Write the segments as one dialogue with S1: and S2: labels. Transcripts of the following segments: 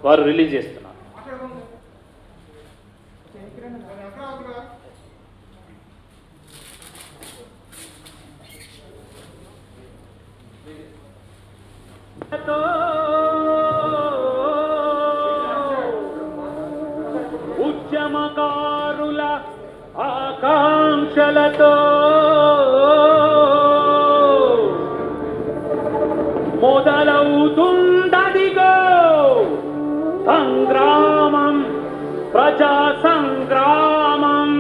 S1: వారు రిలీజ్ చేస్తున్నారు ఉద్యమకారుల ఆకాంక్షలతో మొదలవుతుందదిగో సంగ్రామం ప్రజా సంగ్రామం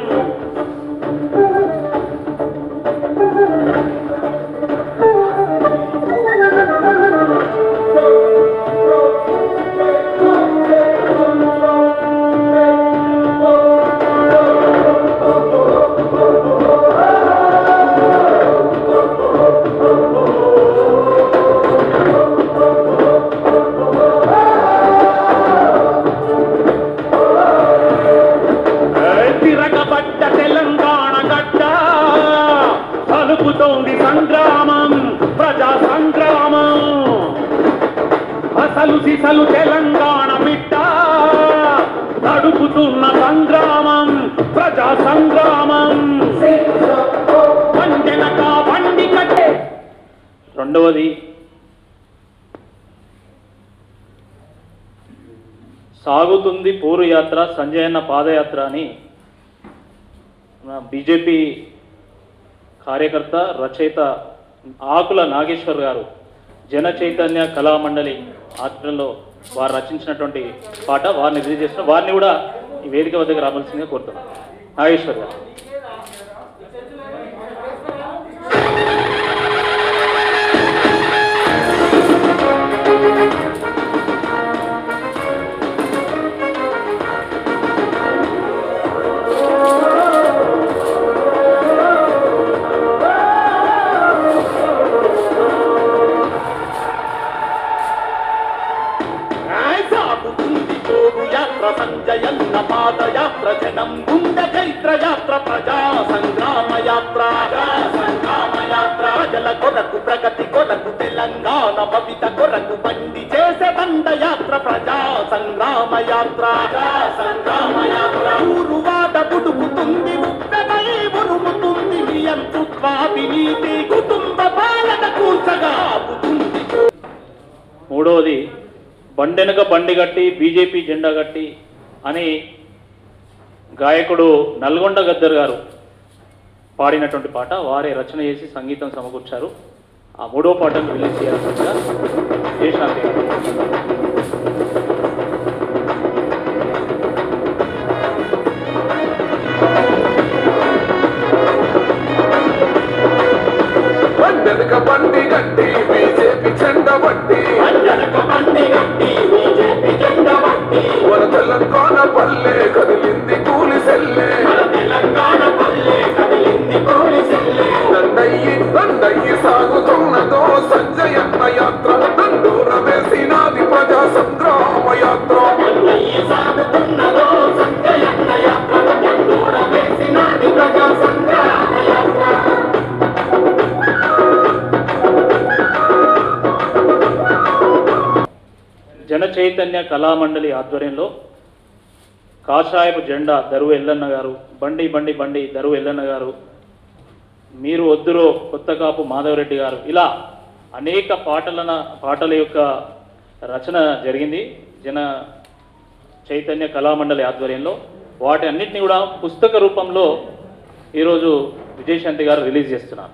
S1: తిరగబడ్డ తెలంగాణ గడ్డ కలుపుతోంది సంగ్రామం ప్రజా సంగ్రామం అసలు సిసలు తెలంగాణ బిడ్డ నడుపుతున్న సంగ్రామం ప్రజా సంగ్రామం వందెనక బండి కట్టే రెండవది సాగుతుంది పూరు యాత్ర సంజయన్న పాదయాత్ర అని మన బీజేపీ కార్యకర్త రచయిత ఆకుల నాగేశ్వర్ గారు జన చైతన్య కళామండలి ఆధ్వర్యంలో వారు రచించినటువంటి పాట వారిని రిలీజ్ చేసిన వారిని కూడా ఈ వేదిక వద్దకు రావాల్సిందిగా కోరుతున్నాను నాగేశ్వర్ గారు
S2: సాగుతుంది పోరు యాత్ర సంజయన్న పాదయాత్ర జనం గుండె చైత్ర యాత్ర ప్రజా సంగ్రామ యాత్ర సంగ్రామ యాత్ర ప్రజల కొరకు ప్రగతి కొరకు తెలంగాణ భవిత కొరకు బండి చేసే దండ యాత్ర ప్రజా సంగ్రామ యాత్ర సంగ్రామ యాత్ర ఊరువాద పుడుకుతుంది ఉప్పెనై ఉరుముతుంది నియంతృత్వ అవినీతి కుటుంబ పాలన కూర్చగా ఆపుతుంది
S1: మూడవది బండెనక బండి కట్టి బీజేపీ జెండా కట్టి అని గాయకుడు నల్గొండ గద్దర్ గారు పాడినటువంటి పాట వారే రచన చేసి సంగీతం సమకూర్చారు ఆ మూడో పాటను రిలీజ్ చేయాల్సిందిగా జయశాంతి గారు
S3: వెనక బండి గట్టి బీజేపీ చెండ బట్టి
S2: అంజనక బండి గట్టి బీజేపీ జెండా పట్టి
S3: మన తెలంగాణ పల్లె కదిలింది కూలి సెల్లే
S2: మన తెలంగాణ పల్లె కదిలింది పోలీసుల్లే
S3: దండయ్యి దండయ్యి సాగుతున్నదో సంజయన్న యాత్ర దండూర వేసినాది ప్రజా సంగ్రామ యాత్ర
S2: అన్నయ్య సాగుతున్నదో సంజయన్న యాత్ర ఎందూర వేసినది ప్రజా సంగ్రామ యాత్ర
S1: జన చైతన్య కళామండలి ఆధ్వర్యంలో కాషాయపు జెండా దరువు ఎల్లన్న గారు బండి బండి బండి దరువు ఎల్లన్న గారు మీరు వద్దురో కొత్త కాపు మాధవరెడ్డి గారు ఇలా అనేక పాటలన పాటల యొక్క రచన జరిగింది జన చైతన్య కళామండలి ఆధ్వర్యంలో వాటి అన్నిటిని కూడా పుస్తక రూపంలో ఈరోజు విజయశాంతి గారు రిలీజ్ చేస్తున్నారు